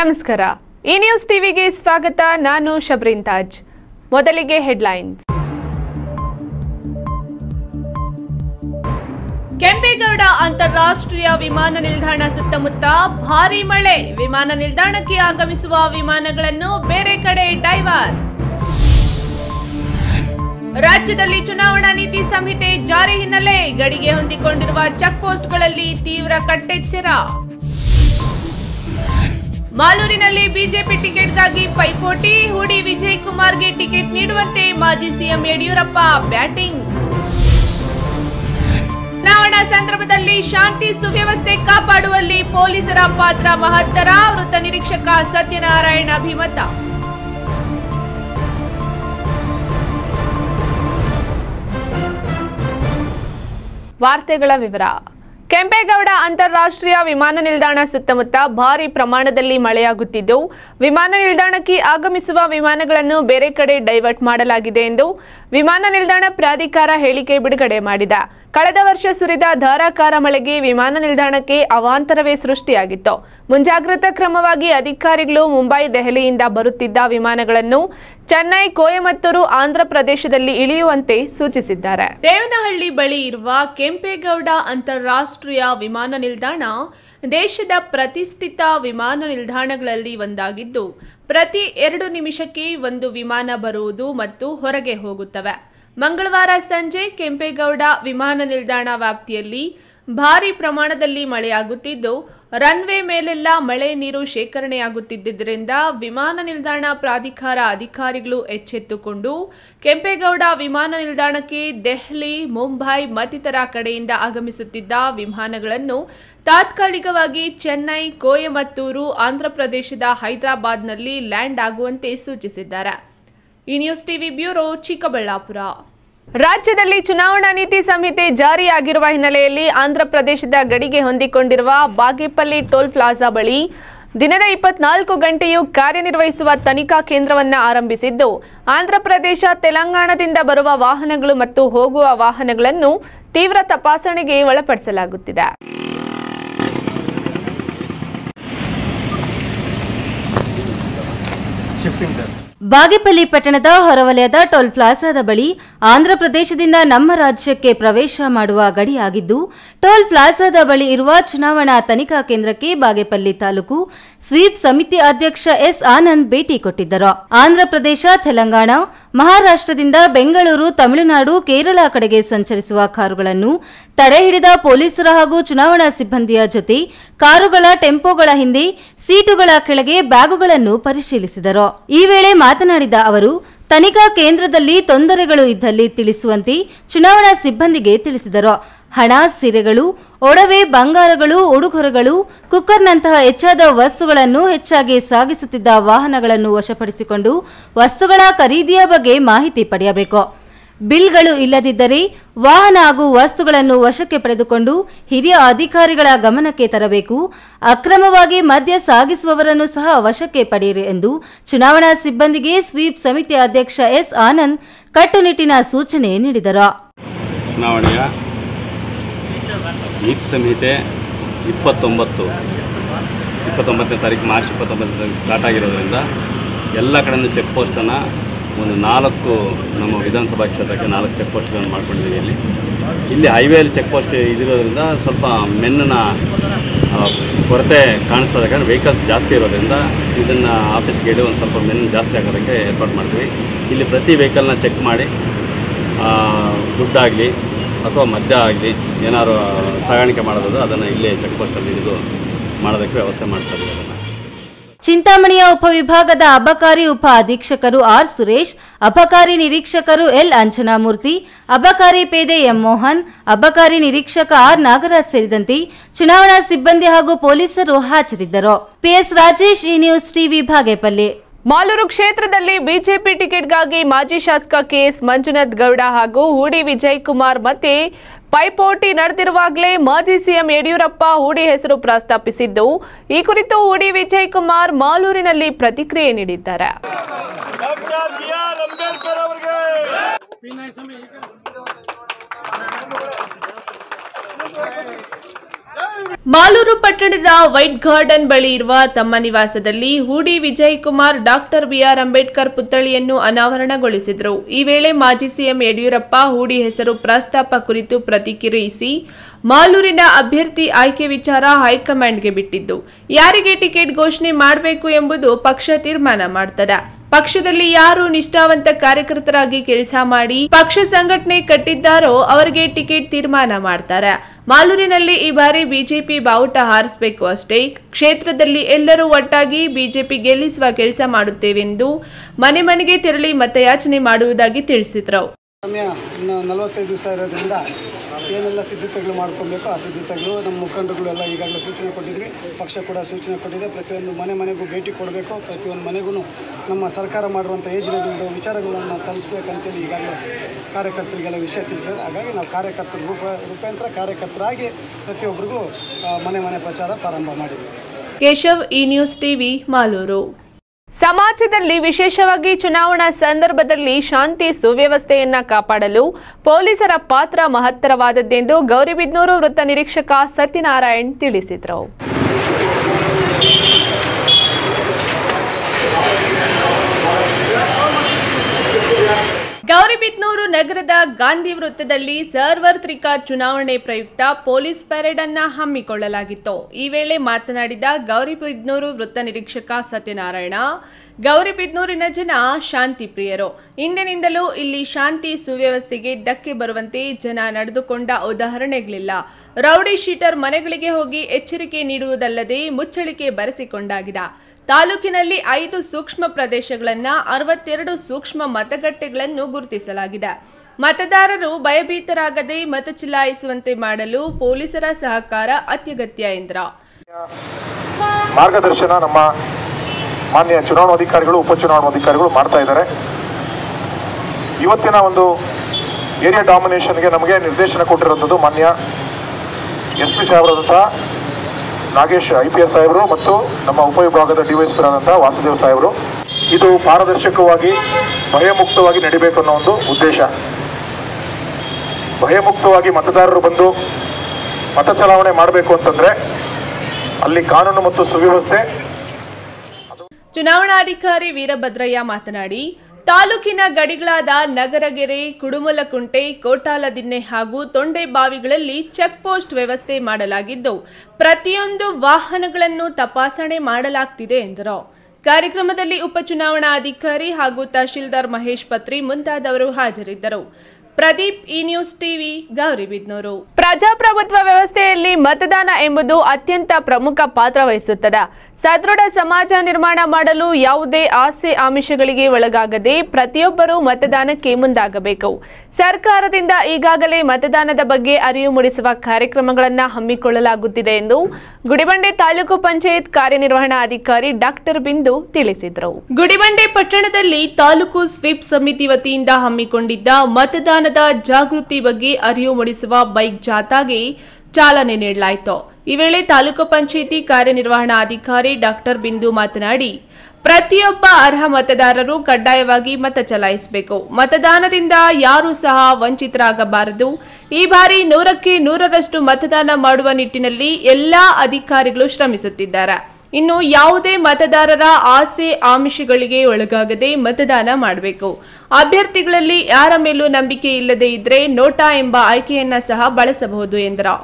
ನಮಸ್ಕಾರ ಈ ನ್ಯೂಸ್ ಟಿವಿಗೆ ಸ್ವಾಗತ ನಾನು ಶಬ್ರಿನ್ ತಾಜ್ ಮೊದಲಿಗೆ ಹೆಡ್ಲೈನ್ಸ್ ಕೆಂಪೇಗೌಡ ಅಂತಾರಾಷ್ಟ್ರೀಯ ವಿಮಾನ ನಿಲ್ದಾಣ ಸುತ್ತಮುತ್ತ ಭಾರೀ ಮಳೆ ವಿಮಾನ ನಿಲ್ದಾಣಕ್ಕೆ ಆಗಮಿಸುವ ವಿಮಾನಗಳನ್ನು ಬೇರೆ ಕಡೆ ಡೈವರ್ ರಾಜ್ಯದಲ್ಲಿ ಚುನಾವಣಾ ನೀತಿ ಸಂಹಿತೆ ಜಾರಿ ಹಿನ್ನೆಲೆ ಗಡಿಗೆ ಹೊಂದಿಕೊಂಡಿರುವ ಚೆಕ್ ಪೋಸ್ಟ್ಗಳಲ್ಲಿ ತೀವ್ರ ಕಟ್ಟೆಚ್ಚರ ಮಾಲೂರಿನಲ್ಲಿ ಬಿಜೆಪಿ ಟಿಕೆಟ್ಗಾಗಿ ಪೈಪೋಟಿ ಹೂಡಿ ವಿಜಯ್ ಕುಮಾರ್ಗೆ ಟಿಕೆಟ್ ನೀಡುವಂತೆ ಮಾಜಿ ಸಿಎಂ ಯಡಿಯೂರಪ್ಪ ಬ್ಯಾಟಿಂಗ್ ಚುನಾವಣಾ ಸಂದರ್ಭದಲ್ಲಿ ಶಾಂತಿ ಸುವ್ಯವಸ್ಥೆ ಕಾಪಾಡುವಲ್ಲಿ ಪೊಲೀಸರ ಪಾತ್ರ ಮಹತ್ತರ ವೃತ್ತ ನಿರೀಕ್ಷಕ ಸತ್ಯನಾರಾಯಣ ಅಭಿಮತ ವಾರ್ತೆಗಳ ವಿವರ ಕೆಂಪೇಗೌಡ ಅಂತಾರಾಷ್ಟ್ರೀಯ ವಿಮಾನ ನಿಲ್ದಾಣ ಸುತ್ತಮುತ್ತ ಭಾರಿ ಪ್ರಮಾಣದಲ್ಲಿ ಮಳೆಯಾಗುತ್ತಿದ್ದು ವಿಮಾನ ನಿಲ್ದಾಣಕ್ಕೆ ಆಗಮಿಸುವ ವಿಮಾನಗಳನ್ನು ಬೇರೆ ಕಡೆ ಡೈವರ್ಟ್ ಮಾಡಲಾಗಿದೆ ಎಂದು ವಿಮಾನ ನಿಲ್ದಾಣ ಪ್ರಾಧಿಕಾರ ಹೇಳಿಕೆ ಬಿಡುಗಡೆ ಮಾಡಿದೆ ಕಳೆದ ವರ್ಷ ಸುರಿದ ಧಾರಾಕಾರ ಮಳೆಗೆ ವಿಮಾನ ನಿಲ್ದಾಣಕ್ಕೆ ಅವಾಂತರವೇ ಸೃಷ್ಟಿಯಾಗಿತ್ತು ಮುಂಜಾಗ್ರತಾ ಕ್ರಮವಾಗಿ ಅಧಿಕಾರಿಗಳು ಮುಂಬೈ ದೆಹಲಿಯಿಂದ ಬರುತ್ತಿದ್ದ ವಿಮಾನಗಳನ್ನು ಚೆನ್ನೈ ಕೊಯಮತ್ತೂರು ಆಂಧ್ರ ಪ್ರದೇಶದಲ್ಲಿ ಇಳಿಯುವಂತೆ ಸೂಚಿಸಿದ್ದಾರೆ ದೇವನಹಳ್ಳಿ ಬಳಿ ಇರುವ ಕೆಂಪೇಗೌಡ ಅಂತಾರಾಷ್ಟ್ರೀಯ ವಿಮಾನ ನಿಲ್ದಾಣ ದೇಶದ ಪ್ರತಿಷ್ಠಿತ ವಿಮಾನ ನಿಲ್ದಾಣಗಳಲ್ಲಿ ಒಂದಾಗಿದ್ದು ಪ್ರತಿ ಎರಡು ನಿಮಿಷಕ್ಕೆ ಒಂದು ವಿಮಾನ ಬರುವುದು ಮತ್ತು ಹೊರಗೆ ಹೋಗುತ್ತವೆ ಮಂಗಳವಾರ ಸಂಜೆ ಕೆಂಪೇಗೌಡ ವಿಮಾನ ನಿಲ್ದಾಣ ವ್ಯಾಪ್ತಿಯಲ್ಲಿ ಭಾರಿ ಪ್ರಮಾಣದಲ್ಲಿ ಮಳೆಯಾಗುತ್ತಿದ್ದು ರನ್ವೇ ಮೇಲೆಲ್ಲ ಮಳೆ ನೀರು ಶೇಖರಣೆಯಾಗುತ್ತಿದ್ದರಿಂದ ವಿಮಾನ ನಿಲ್ದಾಣ ಪ್ರಾಧಿಕಾರ ಅಧಿಕಾರಿಗಳು ಎಚ್ಚೆತ್ತುಕೊಂಡು ಕೆಂಪೇಗೌಡ ವಿಮಾನ ನಿಲ್ದಾಣಕ್ಕೆ ದೆಹಲಿ ಮುಂಬೈ ಮತ್ತಿತರ ಕಡೆಯಿಂದ ಆಗಮಿಸುತ್ತಿದ್ದ ವಿಮಾನಗಳನ್ನು ತಾತ್ಕಾಲಿಕವಾಗಿ ಚೆನ್ನೈ ಕೊಯಮತ್ತೂರು ಆಂಧ್ರಪ್ರದೇಶದ ಹೈದರಾಬಾದ್ನಲ್ಲಿ ಲ್ಯಾಂಡ್ ಆಗುವಂತೆ ಸೂಚಿಸಿದ್ದಾರೆ ಈ ನ್ಯೂಸ್ ಟಿವಿ ಬ್ಯೂರೋ ಚಿಕ್ಕಬಳ್ಳಾಪುರ ರಾಜ್ಯದಲ್ಲಿ ಚುನಾವಣಾ ನೀತಿ ಸಂಹಿತೆ ಜಾರಿಯಾಗಿರುವ ಹಿನ್ನೆಲೆಯಲ್ಲಿ ಆಂಧ್ರಪ್ರದೇಶದ ಗಡಿಗೆ ಹೊಂದಿಕೊಂಡಿರುವ ಬಾಗೇಪಲ್ಲಿ ಟೋಲ್ ಪ್ಲಾಜಾ ಬಳಿ ದಿನದ ಇಪ್ಪತ್ನಾಲ್ಕು ಗಂಟೆಯೂ ಕಾರ್ಯನಿರ್ವಹಿಸುವ ತನಿಖಾ ಕೇಂದ್ರವನ್ನು ಆರಂಭಿಸಿದ್ದು ಆಂಧ್ರಪ್ರದೇಶ ತೆಲಂಗಾಣದಿಂದ ಬರುವ ವಾಹನಗಳು ಮತ್ತು ಹೋಗುವ ವಾಹನಗಳನ್ನು ತೀವ್ರ ತಪಾಸಣೆಗೆ ಒಳಪಡಿಸಲಾಗುತ್ತಿದೆ ಬಾಗೇಪಲ್ಲಿ ಪಟ್ಟಣದ ಹೊರವಲಯದ ಟೋಲ್ ಪ್ಲಾಜಾದ ಬಳಿ ಆಂಧ್ರಪ್ರದೇಶದಿಂದ ನಮ್ಮ ರಾಜ್ಯಕ್ಕೆ ಪ್ರವೇಶ ಮಾಡುವ ಗಡಿಯಾಗಿದ್ದು ಟೋಲ್ ಪ್ಲಾಜಾದ ಬಳಿ ಇರುವ ಚುನಾವಣಾ ತನಿಖಾ ಕೇಂದ್ರಕ್ಕೆ ಬಾಗೇಪಲ್ಲಿ ತಾಲೂಕು ಸ್ವೀಪ್ ಸಮಿತಿ ಅಧ್ಯಕ್ಷ ಎಸ್ ಆನಂದ್ ಭೇಟಿ ಕೊಟ್ಟಿದ್ದರು ಆಂಧ್ರಪ್ರದೇಶ ತೆಲಂಗಾಣ ಮಹಾರಾಷ್ಟ್ರದಿಂದ ಬೆಂಗಳೂರು ತಮಿಳುನಾಡು ಕೇರಳ ಕಡೆಗೆ ಸಂಚರಿಸುವ ಕಾರುಗಳನ್ನು ತಡೆ ಹಿಡಿದ ಪೊಲೀಸರ ಹಾಗೂ ಚುನಾವಣಾ ಸಿಬ್ಬಂದಿಯ ಜೊತೆ ಕಾರುಗಳ ಟೆಂಪೋಗಳ ಹಿಂದೆ ಸೀಟುಗಳ ಕೆಳಗೆ ಬ್ಯಾಗುಗಳನ್ನು ಪರಿಶೀಲಿಸಿದರು ಈ ವೇಳೆ ಮಾತನಾಡಿದ ಅವರು ತನಿಖಾ ಕೇಂದ್ರದಲ್ಲಿ ತೊಂದರೆಗಳು ಇದ್ದಲ್ಲಿ ತಿಳಿಸುವಂತೆ ಚುನಾವಣಾ ಸಿಬ್ಬಂದಿಗೆ ತಿಳಿಸಿದರು ಹಣ ಸೀರೆಗಳು ಒಡವೆ ಬಂಗಾರಗಳು ಉಡುಗೊರೆಗಳು ಕುಕ್ಕರ್ನಂತಹ ಹೆಚ್ಚಾದ ವಸ್ತುಗಳನ್ನು ಹೆಚ್ಚಾಗಿ ಸಾಗಿಸುತ್ತಿದ್ದ ವಾಹನಗಳನ್ನು ವಶಪಡಿಸಿಕೊಂಡು ವಸ್ತುಗಳ ಖರೀದಿಯ ಬಗ್ಗೆ ಮಾಹಿತಿ ಪಡೆಯಬೇಕು ಬಿಲ್ಗಳು ಇಲ್ಲದಿದ್ದರೆ ವಾಹನ ಹಾಗೂ ವಸ್ತುಗಳನ್ನು ವಶಕ್ಕೆ ಪಡೆದುಕೊಂಡು ಹಿರಿಯ ಅಧಿಕಾರಿಗಳ ಗಮನಕ್ಕೆ ತರಬೇಕು ಅಕ್ರಮವಾಗಿ ಮದ್ಯ ಸಾಗಿಸುವವರನ್ನು ಸಹ ವಶಕ್ಕೆ ಪಡೆಯಿರಿ ಎಂದು ಚುನಾವಣಾ ಸಿಬ್ಬಂದಿಗೆ ಸ್ವೀಪ್ ಸಮಿತಿ ಅಧ್ಯಕ್ಷ ಎಸ್ ಆನಂದ್ ಕಟ್ಟುನಿಟ್ಟಿನ ಸೂಚನೆ ನೀಡಿದರು ಚುನಾವಣೆಯ ನೀತಿ ಸಂಹಿತೆ ಇಪ್ಪತ್ತೊಂಬತ್ತು ಇಪ್ಪತ್ತೊಂಬತ್ತನೇ ತಾರೀಕು ಮಾರ್ಚ್ ಇಪ್ಪತ್ತೊಂಬತ್ತನೇ ತಾರೀಕು ಸ್ಟಾರ್ಟ್ ಆಗಿರೋದ್ರಿಂದ ಎಲ್ಲ ಕಡೆಯಿಂದ ಚೆಕ್ ಪೋಸ್ಟನ್ನು ಒಂದು ನಾಲ್ಕು ನಮ್ಮ ವಿಧಾನಸಭಾ ಕ್ಷೇತ್ರಕ್ಕೆ ನಾಲ್ಕು ಚೆಕ್ ಪೋಸ್ಟ್ಗಳನ್ನು ಮಾಡ್ಕೊಂಡಿದ್ದೀವಿ ಇಲ್ಲಿ ಇಲ್ಲಿ ಹೈವೇಲಿ ಚೆಕ್ ಪೋಸ್ಟ್ ಇದಿರೋದ್ರಿಂದ ಸ್ವಲ್ಪ ಮೆನ್ನಿನ ಆ, ಕೊರತೆ ಕಾಣಿಸ್ತದೆ ಯಾಕಂದರೆ ವೆಹಿಕಲ್ಸ್ ಜಾಸ್ತಿ ಇರೋದ್ರಿಂದ ಇದನ್ನು ಆಫೀಸ್ಗೆ ಹೇಳಿ ಒಂದು ಸ್ವಲ್ಪ ಮೆನ್ ಜಾಸ್ತಿ ಆಗೋದಕ್ಕೆ ಏರ್ಪಾಡು ಮಾಡ್ತೀವಿ ಇಲ್ಲಿ ಪ್ರತಿ ವೆಹಿಕಲ್ನ ಚೆಕ್ ಮಾಡಿ ಆ, ದುಡ್ಡಾಗಲಿ ಅಥವಾ ಮದ್ಯ ಆಗಲಿ ಏನಾದ್ರು ಸಾಗಾಣಿಕೆ ಮಾಡೋದು ಅದನ್ನು ಇಲ್ಲೇ ಚೆಕ್ ಪೋಸ್ಟಲ್ಲಿ ಹಿಡಿದು ಮಾಡೋದಕ್ಕೆ ವ್ಯವಸ್ಥೆ ಮಾಡ್ತಾ ಇದ್ದೀವಿ ಅದನ್ನು ಚಿಂತಾಮಣಿಯ ಉಪವಿಭಾಗದ ಅಬಕಾರಿ ಉಪ ಅಧೀಕ್ಷಕರು ಆರ್ ಸುರೇಶ್ ಅಬಕಾರಿ ನಿರೀಕ್ಷಕರು ಎಲ್ ಅಂಜನಾಮೂರ್ತಿ ಅಬಕಾರಿ ಪೇದೆ ಎಂ ಮೋಹನ್ ಅಬಕಾರಿ ನಿರೀಕ್ಷಕ ಆರ್ ನಾಗರಾಜ್ ಸೇರಿದಂತೆ ಚುನಾವಣಾ ಸಿಬ್ಬಂದಿ ಹಾಗೂ ಪೊಲೀಸರು ಹಾಜರಿದ್ದರು ಪಿಎಸ್ ರಾಜೇಶ್ ಈ ನ್ಯೂಸ್ ಟಿವಿ ಬಾಗೇಪಲ್ಲಿ ಮಾಲೂರು ಕ್ಷೇತ್ರದಲ್ಲಿ ಬಿಜೆಪಿ ಟಿಕೆಟ್ಗಾಗಿ ಮಾಜಿ ಶಾಸಕ ಕೆಎಸ್ ಮಂಜುನಾಥ್ ಗೌಡ ಹಾಗೂ ಹೂಡಿ ವಿಜಯ್ ಕುಮಾರ್ ಮತ್ತೆ ಪೈಪೋಟಿ ನಡೆದಿರುವಾಗಲೇ ಮಾಜಿ ಸಿಎಂ ಯಡಿಯೂರಪ್ಪ ಹೂಡಿ ಹೆಸರು ಪ್ರಸ್ತಾಪಿಸಿದ್ದು ಈ ಕುರಿತು ಹೂಡಿ ವಿಜಯ್ ಕುಮಾರ್ ಮಾಲೂರಿನಲ್ಲಿ ಪ್ರತಿಕ್ರಿಯೆ ನೀಡಿದ್ದಾರೆ ಡಾಕ್ಟರ್ ಬಿ ಆರ್ ಅಂಬೇಡ್ಕರ್ ಅವರಿಗೆ ಮಾಲೂರು ಪಟ್ಟಣದ ವೈಟ್ ಗಾರ್ಡನ್ ಬಳಿ ಇರುವ ತಮ್ಮ ನಿವಾಸದಲ್ಲಿ ಹೂಡಿ ವಿಜಯ್ ಕುಮಾರ್ ಡಾಕ್ಟರ್ ಬಿಆರ್ ಅಂಬೇಡ್ಕರ್ ಪುತ್ಥಳಿಯನ್ನು ಅನಾವರಣಗೊಳಿಸಿದರು ಈ ವೇಳೆ ಮಾಜಿ ಸಿಎಂ ಯಡಿಯೂರಪ್ಪ ಹೂಡಿ ಹೆಸರು ಪ್ರಸ್ತಾಪ ಕುರಿತು ಪ್ರತಿಕ್ರಿಯಿಸಿ ಮಾಲೂರಿನ ಅಭ್ಯರ್ಥಿ ಆಯ್ಕೆ ವಿಚಾರ ಹೈಕಮಾಂಡ್ಗೆ ಬಿಟ್ಟಿದ್ದು ಯಾರಿಗೆ ಟಿಕೆಟ್ ಘೋಷಣೆ ಮಾಡಬೇಕು ಎಂಬುದು ಪಕ್ಷ ತೀರ್ಮಾನ ಮಾಡ್ತದೆ ಪಕ್ಷದಲ್ಲಿ ಯಾರು ನಿಷ್ಠಾವಂತ ಕಾರ್ಯಕರ್ತರಾಗಿ ಕೆಲಸ ಮಾಡಿ ಪಕ್ಷ ಸಂಘಟನೆ ಕಟ್ಟಿದ್ದಾರೋ ಅವರಿಗೆ ಟಿಕೆಟ್ ತೀರ್ಮಾನ ಮಾಡ್ತಾರೆ ಮಾಲೂರಿನಲ್ಲಿ ಈ ಬಾರಿ ಬಿಜೆಪಿ ಬಾವುಟ ಹಾರಿಸಬೇಕು ಅಷ್ಟೇ ಕ್ಷೇತ್ರದಲ್ಲಿ ಎಲ್ಲರೂ ಒಟ್ಟಾಗಿ ಬಿಜೆಪಿ ಗೆಲ್ಲಿಸುವ ಕೆಲಸ ಮಾಡುತ್ತೇವೆಂದು ಮನೆ ಮನೆಗೆ ತೆರಳಿ ಮತಯಾಚನೆ ಮಾಡುವುದಾಗಿ ತಿಳಿಸಿದರು ಸಮಯ ಇನ್ನು ನಲವತ್ತೈದು ದಿವಸ ಇರೋದ್ರಿಂದ ಏನೆಲ್ಲ ಸಿದ್ಧತೆಗಳು ಮಾಡ್ಕೊಬೇಕು ಆ ಸಿದ್ಧತೆಗಳು ನಮ್ಮ ಮುಖಂಡರುಗಳು ಎಲ್ಲ ಈಗಾಗಲೇ ಸೂಚನೆ ಕೊಟ್ಟಿದ್ವಿ ಪಕ್ಷ ಕೂಡ ಸೂಚನೆ ಕೊಟ್ಟಿದೆ ಪ್ರತಿಯೊಂದು ಮನೆ ಮನೆಗೂ ಭೇಟಿ ಕೊಡಬೇಕು ಪ್ರತಿಯೊಂದು ಮನೆಗೂ ನಮ್ಮ ಸರ್ಕಾರ ಮಾಡಿರುವಂಥ ಯೋಜನೆಗಳದ್ದು ವಿಚಾರಗಳನ್ನು ತಲುಪಿಸ್ಬೇಕಂತೇಳಿ ಈಗಾಗಲೇ ಕಾರ್ಯಕರ್ತರಿಗೆಲ್ಲ ವಿಷಯ ತಿಳಿಸಿದ್ದಾರೆ ಹಾಗಾಗಿ ನಾವು ಕಾರ್ಯಕರ್ತರು ರೂಪ ರೂಪಾಂತರ ಕಾರ್ಯಕರ್ತರಾಗಿ ಪ್ರತಿಯೊಬ್ಬರಿಗೂ ಆ, ಮನೆ ಮನೆ ಪ್ರಚಾರ ಪ್ರಾರಂಭ ಮಾಡಿದ್ವಿ ಕೇಶವ್ ಈ ನ್ಯೂಸ್ ಟಿವಿ ಮಾಲೂರು ಸಮಾಜದಲ್ಲಿ ವಿಶೇಷವಾಗಿ ಚುನಾವಣಾ ಸಂದರ್ಭದಲ್ಲಿ ಶಾಂತಿ ಸುವ್ಯವಸ್ಥೆಯನ್ನ ಕಾಪಾಡಲು ಪೊಲೀಸರ ಪಾತ್ರ ಮಹತ್ತರವಾದದ್ದೆಂದು ಗೌರಿಬಿದ್ನೂರು ವೃತ್ತ ನಿರೀಕ್ಷಕ ಸತ್ಯನಾರಾಯಣ್ ತಿಳಿಸಿದರು ಗೌರಿಬಿದ್ನೂರು ನಗರದ ಗಾಂಧಿ ವೃತ್ತದಲ್ಲಿ ಸಾರ್ವತ್ರಿಕ ಚುನಾವಣೆ ಪ್ರಯುಕ್ತ ಪೊಲೀಸ್ ಪರೇಡ್ ಅನ್ನ ಹಮ್ಮಿಕೊಳ್ಳಲಾಗಿತ್ತು ಈ ವೇಳೆ ಮಾತನಾಡಿದ ಗೌರಿಬಿದ್ನೂರು ವೃತ್ತ ನಿರೀಕ್ಷಕ ಸತ್ಯನಾರಾಯಣ ಗೌರಿಬಿದ್ನೂರಿನ ಜನ ಶಾಂತಿ ಪ್ರಿಯರು ಇಂದಿನಿಂದಲೂ ಇಲ್ಲಿ ಶಾಂತಿ ಸುವ್ಯವಸ್ಥೆಗೆ ಧಕ್ಕೆ ಬರುವಂತೆ ಜನ ನಡೆದುಕೊಂಡ ಉದಾಹರಣೆಗಳಿಲ್ಲ ರೌಡಿ ಶೀಟರ್ ಮನೆಗಳಿಗೆ ಹೋಗಿ ಎಚ್ಚರಿಕೆ ನೀಡುವುದಲ್ಲದೆ ಮುಚ್ಚಳಿಕೆ ಬರೆಸಿಕೊಂಡಾಗಿದೆ ತಾಲೂಕಿನಲ್ಲಿ ಐದು ಸೂಕ್ಷ್ಮ ಪ್ರದೇಶಗಳನ್ನ ಅರವತ್ತೆರಡು ಸೂಕ್ಷ್ಮ ಮತಗಟ್ಟೆಗಳನ್ನು ಗುರುತಿಸಲಾಗಿದೆ ಮತದಾರರು ಭಯಭೀತರಾಗದೆ ಮತ ಚಲಾಯಿಸುವಂತೆ ಮಾಡಲು ಪೊಲೀಸರ ಸಹಕಾರ ಅತ್ಯಗತ್ಯ ಎಂದರು ಮಾರ್ಗದರ್ಶನ ನಮ್ಮ ಮಾನ್ಯ ಚುನಾವಣಾಧಿಕಾರಿಗಳು ಉಪಚುನಾವಣಾಧಿಕಾರಿಗಳು ಮಾಡ್ತಾ ಇದ್ದಾರೆ ಇವತ್ತಿನ ಒಂದು ಏರಿಯಾ ಡಾಮಿನೇಷನ್ಗೆ ನಮಗೆ ನಿರ್ದೇಶನ ಕೊಟ್ಟಿರುವಂಥದ್ದು ಮಾನ್ಯ ಎಸ್ ಪಿ ಸಾಹೇಬರಾದಂತಹ ನಾಗೇಶ್ ಐ ಪಿ ಎಸ್ ಸಾಹೇಬರು ಮತ್ತು ನಮ್ಮ ಉಪವಿಭಾಗದ ಡಿವೈಎಸ್ಪಿ ಆದಂತಹ ವಾಸುದೇವ್ ಸಾಹೇಬರು ಇದು ಪಾರದರ್ಶಕವಾಗಿ ಭಯಮುಕ್ತವಾಗಿ ನಡಿಬೇಕು ಅನ್ನೋ ಒಂದು ಉದ್ದೇಶ ಭಯಮುಕ್ತವಾಗಿ ಮತದಾರರು ಬಂದು ಮತ ಚಲಾವಣೆ ಮಾಡಬೇಕು ಅಂತಂದ್ರೆ ಅಲ್ಲಿ ಕಾನೂನು ಮತ್ತು ಸುವ್ಯವಸ್ಥೆ ಚುನಾವಣಾಧಿಕಾರಿ ವೀರಭದ್ರಯ್ಯ ಮಾತನಾಡಿ ತಾಲೂಕಿನ ಗಡಿಗಳಾದ ನಗರಗೆರೆ ಕುಡುಮಲಕುಂಟೆ ಕೋಟಾಲದಿನ್ನೆ ಹಾಗೂ ತೊಂಡೆಬಾವಿಗಳಲ್ಲಿ ಚೆಕ್ ಪೋಸ್ಟ್ ವ್ಯವಸ್ಥೆ ಮಾಡಲಾಗಿದ್ದು ಪ್ರತಿಯೊಂದು ವಾಹನಗಳನ್ನು ತಪಾಸಣೆ ಮಾಡಲಾಗ್ತಿದೆ ಎಂದರು ಕಾರ್ಯಕ್ರಮದಲ್ಲಿ ಉಪಚುನಾವಣಾ ಅಧಿಕಾರಿ ಹಾಗೂ ತಹಶೀಲ್ದಾರ್ ಮಹೇಶ್ ಪತ್ರಿ ಮುಂತಾದವರು ಹಾಜರಿದ್ದರು ಪ್ರದೀಪ್ ಈ ನ್ಯೂಸ್ ಟಿವಿ ಗೌರಿಬಿದ್ನೂರು ಪ್ರಜಾಪ್ರಭುತ್ವ ವ್ಯವಸ್ಥೆಯಲ್ಲಿ ಮತದಾನ ಎಂಬುದು ಅತ್ಯಂತ ಪ್ರಮುಖ ಪಾತ್ರ ವಹಿಸುತ್ತದೆ ಸದೃಢ ಸಮಾಜ ನಿರ್ಮಾಣ ಮಾಡಲು ಯಾವುದೇ ಆಸೆ ಆಮಿಷಗಳಿಗೆ ಒಳಗಾಗದೆ ಪ್ರತಿಯೊಬ್ಬರೂ ಮತದಾನಕ್ಕೆ ಮುಂದಾಗಬೇಕು ಸರ್ಕಾರದಿಂದ ಈಗಾಗಲೇ ಮತದಾನದ ಬಗ್ಗೆ ಅರಿವು ಮೂಡಿಸುವ ಕಾರ್ಯಕ್ರಮಗಳನ್ನು ಹಮ್ಮಿಕೊಳ್ಳಲಾಗುತ್ತಿದೆ ಎಂದು ಗುಡಿಬಂಡೆ ತಾಲೂಕು ಪಂಚಾಯತ್ ಕಾರ್ಯನಿರ್ವಹಣಾಧಿಕಾರಿ ಡಾಕ್ಟರ್ ಬಿಂದು ತಿಳಿಸಿದರು ಗುಡಿಬಂಡೆ ಪಟ್ಟಣದಲ್ಲಿ ತಾಲೂಕು ಸ್ವೀಪ್ ಸಮಿತಿ ವತಿಯಿಂದ ಹಮ್ಮಿಕೊಂಡಿದ್ದ ಮತದಾನದ ಜಾಗೃತಿ ಬಗ್ಗೆ ಅರಿವು ಮೂಡಿಸುವ ಬೈಕ್ ಜಾಥಾಗೆ ಚಾಲನೆ ನೀಡಲಾಯಿತು ಈ ವೇಳೆ ತಾಲೂಕು ಪಂಚಾಯಿತಿ ಕಾರ್ಯನಿರ್ವಹಣಾಧಿಕಾರಿ ಡಾಕ್ಟರ್ ಬಿಂದು ಮಾತನಾಡಿ ಪ್ರತಿಯೊಬ್ಬ ಅರ್ಹ ಮತದಾರರು ಕಡ್ಡಾಯವಾಗಿ ಮತ ಚಲಾಯಿಸಬೇಕು ಮತದಾನದಿಂದ ಯಾರೂ ಸಹ ವಂಚಿತರಾಗಬಾರದು ಈ ಬಾರಿ ನೂರಕ್ಕೆ ನೂರರಷ್ಟು ಮತದಾನ ಮಾಡುವ ನಿಟ್ಟಿನಲ್ಲಿ ಎಲ್ಲಾ ಅಧಿಕಾರಿಗಳು ಶ್ರಮಿಸುತ್ತಿದ್ದಾರೆ ಇನ್ನು ಯಾವುದೇ ಮತದಾರರ ಆಸೆ ಆಮಿಷಗಳಿಗೆ ಒಳಗಾಗದೆ ಮತದಾನ ಮಾಡಬೇಕು ಅಭ್ಯರ್ಥಿಗಳಲ್ಲಿ ಯಾರ ಮೇಲೂ ನಂಬಿಕೆ ಇಲ್ಲದೆ ಇದ್ರೆ ನೋಟಾ ಎಂಬ ಆಯ್ಕೆಯನ್ನ ಸಹ ಬಳಸಬಹುದು ಎಂದರು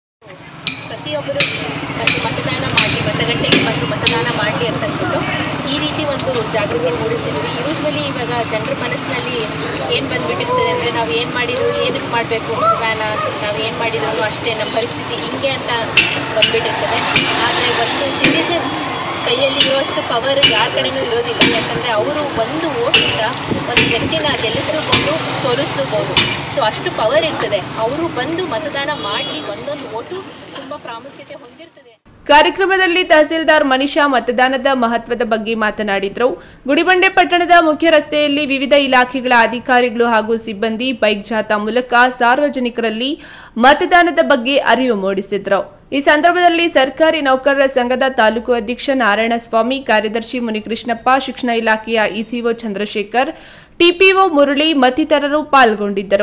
ಪ್ರತಿಯೊಬ್ಬರು ಬಂದು ಮತದಾನ ಮಾಡಲಿ ಮತಗಟ್ಟೆಗೆ ಬಂದು ಮತದಾನ ಮಾಡಲಿ ಅಂತ ಅಂದ್ಬಿಟ್ಟು ಈ ರೀತಿ ಒಂದು ಜಾಗೃತಿ ಮೂಡಿಸ್ತಿದ್ವಿ ಯೂಶ್ವಲಿ ಇವಾಗ ಜನರ ಮನಸ್ಸಿನಲ್ಲಿ ಏನು ಬಂದ್ಬಿಟ್ಟಿರ್ತದೆ ಅಂದರೆ ನಾವು ಏನು ಮಾಡಿದ್ರು ಏನಕ್ಕೆ ಮಾಡಬೇಕು ಮತದಾನ ನಾವು ಏನು ಮಾಡಿದ್ರು ಅಷ್ಟೇ ನಮ್ಮ ಪರಿಸ್ಥಿತಿ ಹಿಂಗೆ ಅಂತ ಬಂದ್ಬಿಟ್ಟಿರ್ತದೆ ಆದರೆ ಒಂದು ಸಿಟಿಸನ್ ಕೈಯಲ್ಲಿ ಇರುವಷ್ಟು ಪವರ್ ಯಾರ ಕಡೆನೂ ಇರೋದಿಲ್ಲ ಯಾಕಂದರೆ ಅವರು ಒಂದು ಓಟಿಂದ ಒಂದು ವ್ಯಕ್ತಿನ ಗೆಲ್ಲಿಸ್ಲೂಬೋದು ಸೋಲಿಸ್ಲೂಬೋದು ಸೊ ಅಷ್ಟು ಪವರ್ ಇರ್ತದೆ ಅವರು ಬಂದು ಮತದಾನ ಮಾಡಲಿ ಒಂದೊಂದು ಓಟು ತುಂಬ ಪ್ರಾಮುಖ್ಯತೆ ಹೊಂದಿರ್ತದೆ ಕಾರ್ಯಕ್ರಮದಲ್ಲಿ ತಹಸೀಲ್ದಾರ್ ಮನಿಷಾ ಮತದಾನದ ಮಹತ್ವದ ಬಗ್ಗೆ ಮಾತನಾಡಿದ್ರು ಗುಡಿಬಂಡೆ ಪಟ್ಟಣದ ಮುಖ್ಯ ರಸ್ತೆಯಲ್ಲಿ ವಿವಿಧ ಇಲಾಖೆಗಳ ಅಧಿಕಾರಿಗಳು ಹಾಗೂ ಸಿಬ್ಬಂದಿ ಬೈಕ್ ಜಾಥಾ ಮೂಲಕ ಸಾರ್ವಜನಿಕರಲ್ಲಿ ಮತದಾನದ ಬಗ್ಗೆ ಅರಿವು ಮೂಡಿಸಿದ್ರು ಈ ಸಂದರ್ಭದಲ್ಲಿ ಸರ್ಕಾರಿ ನೌಕರರ ಸಂಘದ ತಾಲೂಕು ಅಧ್ಯಕ್ಷ ನಾರಾಯಣಸ್ವಾಮಿ ಕಾರ್ಯದರ್ಶಿ ಮುನಿಕೃಷ್ಣಪ್ಪ ಶಿಕ್ಷಣ ಇಲಾಖೆಯ ಇಸಿಒ ಚಂದ್ರಶೇಖರ್ ಟಿಪಿಒ ಮುರಳಿ ಮತ್ತಿತರರು ಪಾಲ್ಗೊಂಡಿದ್ದರು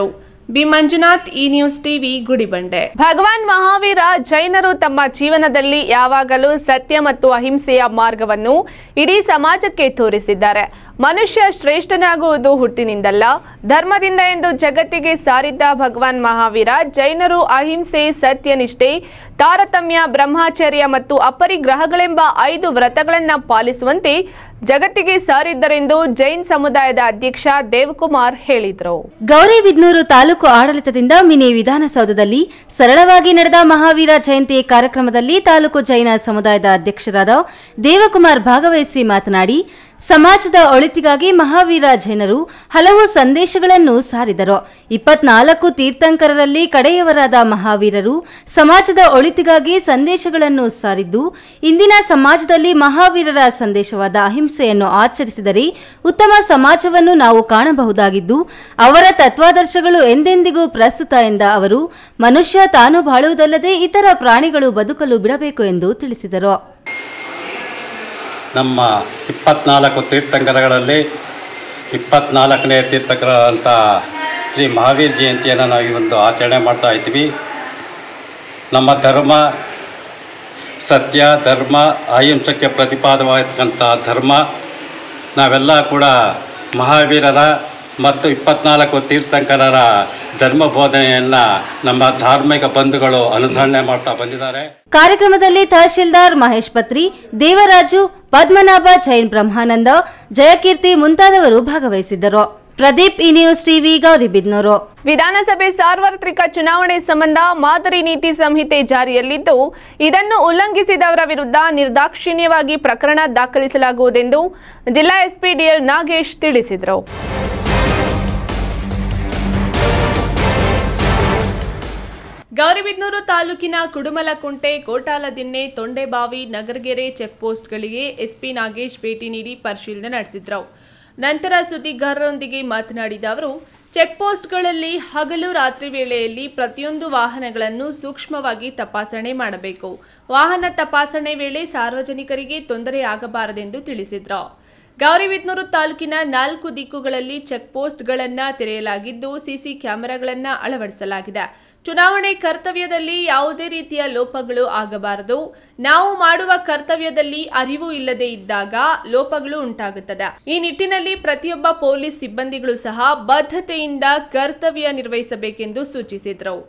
ಬಿ ಮಂಜುನಾಥ್ ಈ ನ್ಯೂಸ್ ಟಿವಿ ಗುಡಿಬಂಡೆ ಭಗವಾನ್ ಮಹಾವೀರ ಜೈನರು ತಮ್ಮ ಜೀವನದಲ್ಲಿ ಯಾವಾಗಲೂ ಸತ್ಯ ಮತ್ತು ಅಹಿಂಸೆಯ ಮಾರ್ಗವನ್ನು ಇಡೀ ಸಮಾಜಕ್ಕೆ ತೋರಿಸಿದ್ದಾರೆ ಮನುಷ್ಯ ಶ್ರೇಷ್ಠನಾಗುವುದು ಹುಟ್ಟಿನಿಂದಲ್ಲ ಧರ್ಮದಿಂದ ಎಂದು ಜಗತ್ತಿಗೆ ಸಾರಿದ್ದ ಭಗವಾನ್ ಮಹಾವೀರ ಜೈನರು ಅಹಿಂಸೆ ಸತ್ಯನಿಷ್ಠೆ ತಾರತಮ್ಯ ಬ್ರಹ್ಮಚರ್ಯ ಮತ್ತು ಅಪರಿಗ್ರಹಗಳೆಂಬ ಐದು ವ್ರತಗಳನ್ನು ಪಾಲಿಸುವಂತೆ ಜಗತ್ತಿಗೆ ಸಾರಿದ್ದರೆಂದು ಜೈನ್ ಸಮುದಾಯದ ಅಧ್ಯಕ್ಷ ದೇವಕುಮಾರ್ ಹೇಳಿದರು ಗೌರಿಬಿದ್ನೂರು ತಾಲೂಕು ಆಡಳಿತದಿಂದ ಮಿನಿ ವಿಧಾನಸೌಧದಲ್ಲಿ ಸರಳವಾಗಿ ನಡೆದ ಮಹಾವೀರ ಜಯಂತಿ ಕಾರ್ಯಕ್ರಮದಲ್ಲಿ ತಾಲೂಕು ಜೈನ ಸಮುದಾಯದ ಅಧ್ಯಕ್ಷರಾದ ದೇವಕುಮಾರ್ ಭಾಗವಹಿಸಿ ಮಾತನಾಡಿ ಸಮಾಜದ ಒಳಿತಿಗಾಗಿ ಮಹಾವೀರ ಜೈನರು ಹಲವು ಸಂದೇಶಗಳನ್ನು ಸಾರಿದರು ಇಪ್ಪತ್ನಾಲ್ಕು ತೀರ್ಥಂಕರರಲ್ಲಿ ಕಡೆಯವರಾದ ಮಹಾವೀರರು ಸಮಾಜದ ಒಳಿತಿಗಾಗಿ ಸಂದೇಶಗಳನ್ನು ಸಾರಿದ್ದು ಇಂದಿನ ಸಮಾಜದಲ್ಲಿ ಮಹಾವೀರರ ಸಂದೇಶವಾದ ಅಹಿಂಸೆಯನ್ನು ಆಚರಿಸಿದರೆ ಉತ್ತಮ ಸಮಾಜವನ್ನು ನಾವು ಕಾಣಬಹುದಾಗಿದ್ದು ಅವರ ತತ್ವಾದರ್ಶಗಳು ಎಂದೆಂದಿಗೂ ಪ್ರಸ್ತುತ ಎಂದ ಅವರು ಮನುಷ್ಯ ತಾನು ಬಾಳುವುದಲ್ಲದೆ ಇತರ ಪ್ರಾಣಿಗಳು ಬದುಕಲು ಬಿಡಬೇಕು ಎಂದು ತಿಳಿಸಿದರು ನಮ್ಮ ಇಪ್ಪತ್ನಾಲ್ಕು ತೀರ್ಥಂಕರಗಳಲ್ಲಿ ಇಪ್ಪತ್ನಾಲ್ಕನೇ ತೀರ್ಥಂಕರ ಅಂತ ಶ್ರೀ ಮಹಾವೀರ್ ಜಯಂತಿಯನ್ನು ನಾವು ಈ ಒಂದು ಆಚರಣೆ ಮಾಡ್ತಾ ಇದ್ದೀವಿ ನಮ್ಮ ಧರ್ಮ ಸತ್ಯ ಧರ್ಮ ಅಹಿಂಸಕ್ಕೆ ಪ್ರತಿಪಾದವಾಗಿರ್ತಕ್ಕಂಥ ಧರ್ಮ ನಾವೆಲ್ಲ ಕೂಡ ಮಹಾವೀರರ ಮತ್ತು ಇಪ್ಪತ್ನಾಲ್ಕು ತೀರ್ಥಂಕರರ ಧರ್ಮ ಬೋಧನೆಯನ್ನು ನಮ್ಮ ಧಾರ್ಮಿಕ ಬಂಧುಗಳು ಅನುಸರಣೆ ಮಾಡ್ತಾ ಬಂದಿದ್ದಾರೆ ಕಾರ್ಯಕ್ರಮದಲ್ಲಿ ತಹಶೀಲ್ದಾರ್ ಮಹೇಶ್ ಪತ್ರಿ ದೇವರಾಜು ಪದ್ಮನಾಭ ಜೈನ್ ಬ್ರಹ್ಮಾನಂದ ಜಯಕೀರ್ತಿ ಮುಂತಾದವರು ಭಾಗವಹಿಸಿದ್ದರು ಪ್ರದೀಪ್ ಈ ನ್ಯೂಸ್ ಟಿವಿ ಗೌರಿಬಿದ್ನೂರು ವಿಧಾನಸಭೆ ಸಾರ್ವತ್ರಿಕ ಚುನಾವಣೆ ಸಂಬಂಧ ಮಾದರಿ ನೀತಿ ಸಂಹಿತೆ ಜಾರಿಯಲ್ಲಿದ್ದು ಇದನ್ನು ಉಲ್ಲಂಘಿಸಿದವರ ವಿರುದ್ಧ ನಿರ್ದಾಕ್ಷಿಣ್ಯವಾಗಿ ಪ್ರಕರಣ ದಾಖಲಿಸಲಾಗುವುದೆಂದು ಜಿಲ್ಲಾ ಎಸ್ಪಿ ಡಿಎಲ್ ನಾಗೇಶ್ ತಿಳಿಸಿದರು ಗೌರಿಬಿದನೂರು ತಾಲೂಕಿನ ಕುಡುಮಲಕುಂಟೆ ಕೋಟಾಲದಿನ್ನೆ ತೊಂಡೆಬಾವಿ ನಗರಗೆರೆ ಚೆಕ್ಪೋಸ್ಟ್ಗಳಿಗೆ ಎಸ್ಪಿ ನಾಗೇಶ್ ಭೇಟಿ ನೀಡಿ ಪರಿಶೀಲನೆ ನಡೆಸಿದ್ರು ನಂತರ ಸುದ್ದಿಗಾರರೊಂದಿಗೆ ಮಾತನಾಡಿದ ಅವರು ಚೆಕ್ಪೋಸ್ಟ್ಗಳಲ್ಲಿ ಹಗಲು ರಾತ್ರಿ ವೇಳೆಯಲ್ಲಿ ಪ್ರತಿಯೊಂದು ವಾಹನಗಳನ್ನು ಸೂಕ್ಷ್ಮವಾಗಿ ತಪಾಸಣೆ ಮಾಡಬೇಕು ವಾಹನ ತಪಾಸಣೆ ವೇಳೆ ಸಾರ್ವಜನಿಕರಿಗೆ ತೊಂದರೆ ಆಗಬಾರದೆಂದು ತಿಳಿಸಿದ್ರು ಗೌರಿಬಿದನೂರು ತಾಲೂಕಿನ ನಾಲ್ಕು ದಿಕ್ಕುಗಳಲ್ಲಿ ಚೆಕ್ಪೋಸ್ಟ್ಗಳನ್ನು ತೆರೆಯಲಾಗಿದ್ದು ಸಿಸಿ ಕ್ಯಾಮೆರಾಗಳನ್ನು ಅಳವಡಿಸಲಾಗಿದೆ ಚುನಾವಣೆ ಕರ್ತವ್ಯದಲ್ಲಿ ಯಾವುದೇ ರೀತಿಯ ಲೋಪಗಳು ಆಗಬಾರದು ನಾವು ಮಾಡುವ ಕರ್ತವ್ಯದಲ್ಲಿ ಅರಿವು ಇಲ್ಲದೆ ಇದ್ದಾಗ ಲೋಪಗಳು ಉಂಟಾಗುತ್ತದೆ ಈ ನಿಟ್ಟಿನಲ್ಲಿ ಪ್ರತಿಯೊಬ್ಬ ಪೊಲೀಸ್ ಸಿಬ್ಬಂದಿಗಳು ಸಹ ಬದ್ಧತೆಯಿಂದ ಕರ್ತವ್ಯ ನಿರ್ವಹಿಸಬೇಕೆಂದು ಸೂಚಿಸಿದರು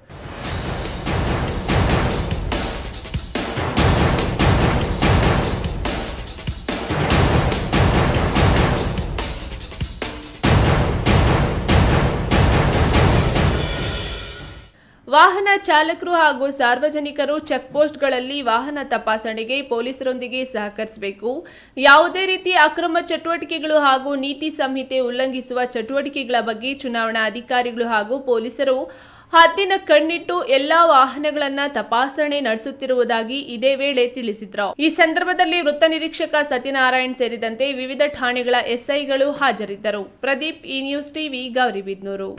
ವಾಹನ ಚಾಲಕರು ಹಾಗೂ ಸಾರ್ವಜನಿಕರು ಚೆಕ್ಪೋಸ್ಟ್ಗಳಲ್ಲಿ ವಾಹನ ತಪಾಸಣೆಗೆ ಪೊಲೀಸರೊಂದಿಗೆ ಸಹಕರಿಸಬೇಕು ಯಾವುದೇ ರೀತಿಯ ಅಕ್ರಮ ಚಟುವಟಿಕೆಗಳು ಹಾಗೂ ನೀತಿ ಸಂಹಿತೆ ಉಲ್ಲಂಘಿಸುವ ಚಟುವಟಿಕೆಗಳ ಬಗ್ಗೆ ಚುನಾವಣಾ ಅಧಿಕಾರಿಗಳು ಹಾಗೂ ಪೊಲೀಸರು ಹದ್ದಿನ ಕಣ್ಣಿಟ್ಟು ಎಲ್ಲಾ ವಾಹನಗಳನ್ನ ತಪಾಸಣೆ ನಡೆಸುತ್ತಿರುವುದಾಗಿ ಇದೇ ವೇಳೆ ತಿಳಿಸಿದ್ರು ಈ ಸಂದರ್ಭದಲ್ಲಿ ವೃತ್ತ ನಿರೀಕ್ಷಕ ಸತ್ಯನಾರಾಯಣ್ ಸೇರಿದಂತೆ ವಿವಿಧ ಠಾಣೆಗಳ ಎಸ್ಐಗಳು ಹಾಜರಿದ್ದರು ಪ್ರದೀಪ್ ಈ ನ್ಯೂಸ್ ಟಿವಿ ಗೌರಿಬಿದ್ನೂರು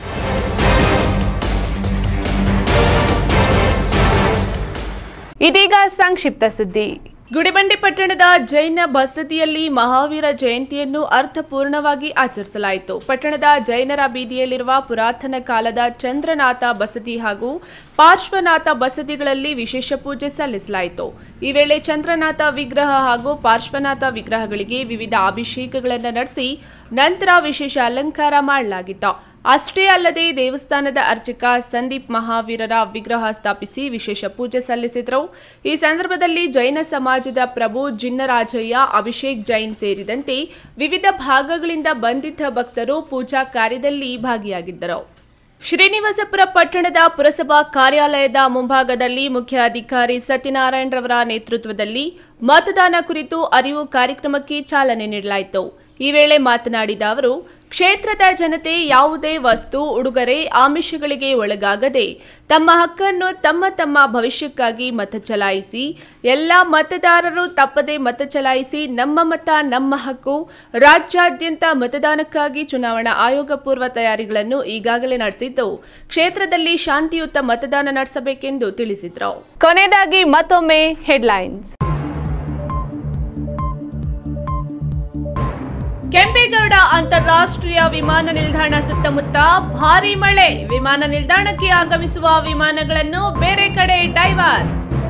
ಇದೀಗ ಸಂಕ್ಷಿಪ್ತ ಸುದ್ದಿ ಗುಡಿಬಂಡೆ ಪಟ್ಟಣದ ಜೈನ ಬಸದಿಯಲ್ಲಿ ಮಹಾವೀರ ಜಯಂತಿಯನ್ನು ಅರ್ಥಪೂರ್ಣವಾಗಿ ಆಚರಿಸಲಾಯಿತು ಪಟ್ಟಣದ ಜೈನರ ಬೀದಿಯಲ್ಲಿರುವ ಪುರಾತನ ಕಾಲದ ಚಂದ್ರನಾಥ ಬಸದಿ ಹಾಗೂ ಪಾರ್ಶ್ವನಾಥ ಬಸದಿಗಳಲ್ಲಿ ವಿಶೇಷ ಪೂಜೆ ಸಲ್ಲಿಸಲಾಯಿತು ಈ ವೇಳೆ ಚಂದ್ರನಾಥ ವಿಗ್ರಹ ಹಾಗೂ ಪಾರ್ಶ್ವನಾಥ ವಿಗ್ರಹಗಳಿಗೆ ವಿವಿಧ ಅಭಿಷೇಕಗಳನ್ನು ನಡೆಸಿ ನಂತರ ವಿಶೇಷ ಅಲಂಕಾರ ಮಾಡಲಾಗಿತ್ತು ಅಷ್ಟೇ ಅಲ್ಲದೆ ದೇವಸ್ಥಾನದ ಅರ್ಚಕ ಸಂದೀಪ್ ಮಹಾವೀರರ ವಿಗ್ರಹ ಸ್ಥಾಪಿಸಿ ವಿಶೇಷ ಪೂಜೆ ಸಲ್ಲಿಸಿದರು ಈ ಸಂದರ್ಭದಲ್ಲಿ ಜೈನ ಸಮಾಜದ ಪ್ರಭು ಜಿನ್ನರಾಜಯ್ಯ ಅಭಿಷೇಕ್ ಜೈನ್ ಸೇರಿದಂತೆ ವಿವಿಧ ಭಾಗಗಳಿಂದ ಬಂಧಿತ ಭಕ್ತರು ಪೂಜಾ ಕಾರ್ಯದಲ್ಲಿ ಭಾಗಿಯಾಗಿದ್ದರು ಶ್ರೀನಿವಾಸಪುರ ಪಟ್ಟಣದ ಪುರಸಭಾ ಕಾರ್ಯಾಲಯದ ಮುಂಭಾಗದಲ್ಲಿ ಮುಖ್ಯ ಅಧಿಕಾರಿ ಸತ್ಯನಾರಾಯಣ್ ರವರ ನೇತೃತ್ವದಲ್ಲಿ ಮತದಾನ ಕುರಿತು ಅರಿವು ಕಾರ್ಯಕ್ರಮಕ್ಕೆ ಚಾಲನೆ ನೀಡಲಾಯಿತು ಈ ವೇಳೆ ಮಾತನಾಡಿದ ಅವರು ಕ್ಷೇತ್ರದ ಜನತೆ ಯಾವುದೇ ವಸ್ತು ಉಡುಗೊರೆ ಆಮಿಷಗಳಿಗೆ ಒಳಗಾಗದೆ ತಮ್ಮ ಹಕ್ಕನ್ನು ತಮ್ಮ ತಮ್ಮ ಭವಿಷ್ಯಕ್ಕಾಗಿ ಮತ ಚಲಾಯಿಸಿ ಎಲ್ಲ ಮತದಾರರು ತಪ್ಪದೆ ಮತ ಚಲಾಯಿಸಿ ನಮ್ಮ ಮತ ನಮ್ಮ ಹಕ್ಕು ರಾಜ್ಯಾದ್ಯಂತ ಮತದಾನಕ್ಕಾಗಿ ಚುನಾವಣಾ ಆಯೋಗ ಪೂರ್ವ ತಯಾರಿಗಳನ್ನು ಈಗಾಗಲೇ ನಡೆಸಿದ್ದು ಕ್ಷೇತ್ರದಲ್ಲಿ ಶಾಂತಿಯುತ ಮತದಾನ ನಡೆಸಬೇಕೆಂದು ತಿಳಿಸಿದರು ಕೊನೆಯದಾಗಿ ಮತ್ತೊಮ್ಮೆ ಹೆಡ್ಲೈನ್ಸ್ ಕೆಂಪೇಗೌಡ ಅಂತಾರಾಷ್ಟ್ರೀಯ ವಿಮಾನ ನಿಲ್ದಾಣ ಸುತ್ತಮುತ್ತ ಭಾರೀ ಮಳೆ ವಿಮಾನ ನಿಲ್ದಾಣಕ್ಕೆ ಆಗಮಿಸುವ ವಿಮಾನಗಳನ್ನು ಬೇರೆ ಕಡೆ ಡೈವರ್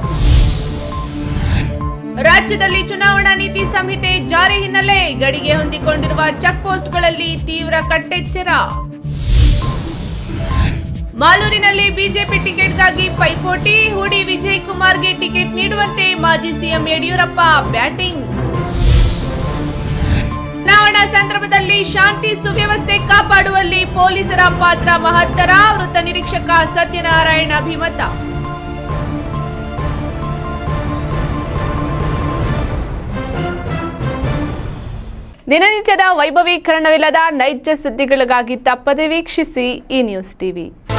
ರಾಜ್ಯದಲ್ಲಿ ಚುನಾವಣಾ ನೀತಿ ಸಂಹಿತೆ ಜಾರಿ ಹಿನ್ನೆಲೆ ಗಡಿಗೆ ಹೊಂದಿಕೊಂಡಿರುವ ಚೆಕ್ ಪೋಸ್ಟ್ಗಳಲ್ಲಿ ತೀವ್ರ ಕಟ್ಟೆಚ್ಚರ ಮಾಲೂರಿನಲ್ಲಿ ಬಿಜೆಪಿ ಟಿಕೆಟ್ಗಾಗಿ ಪೈಪೋಟಿ ಹೂಡಿ ವಿಜಯ್ ಕುಮಾರ್ಗೆ ಟಿಕೆಟ್ ನೀಡುವಂತೆ ಮಾಜಿ ಸಿಎಂ ಯಡಿಯೂರಪ್ಪ ಬ್ಯಾಟಿಂಗ್ ಚುನಾವಣಾ ಸಂದರ್ಭದಲ್ಲಿ ಶಾಂತಿ ಸುವ್ಯವಸ್ಥೆ ಕಾಪಾಡುವಲ್ಲಿ ಪೊಲೀಸರ ಪಾತ್ರ ಮಹತ್ತರ ವೃತ್ತ ನಿರೀಕ್ಷಕ ಸತ್ಯನಾರಾಯಣ ಅಭಿಮತ ದಿನನಿತ್ಯದ ವೈಭವೀಕರಣವಿಲ್ಲದ ನೈಜ ಸುದ್ದಿಗಳಿಗಾಗಿ ತಪ್ಪದೆ ವೀಕ್ಷಿಸಿ ಈ ನ್ಯೂಸ್ ಟಿವಿ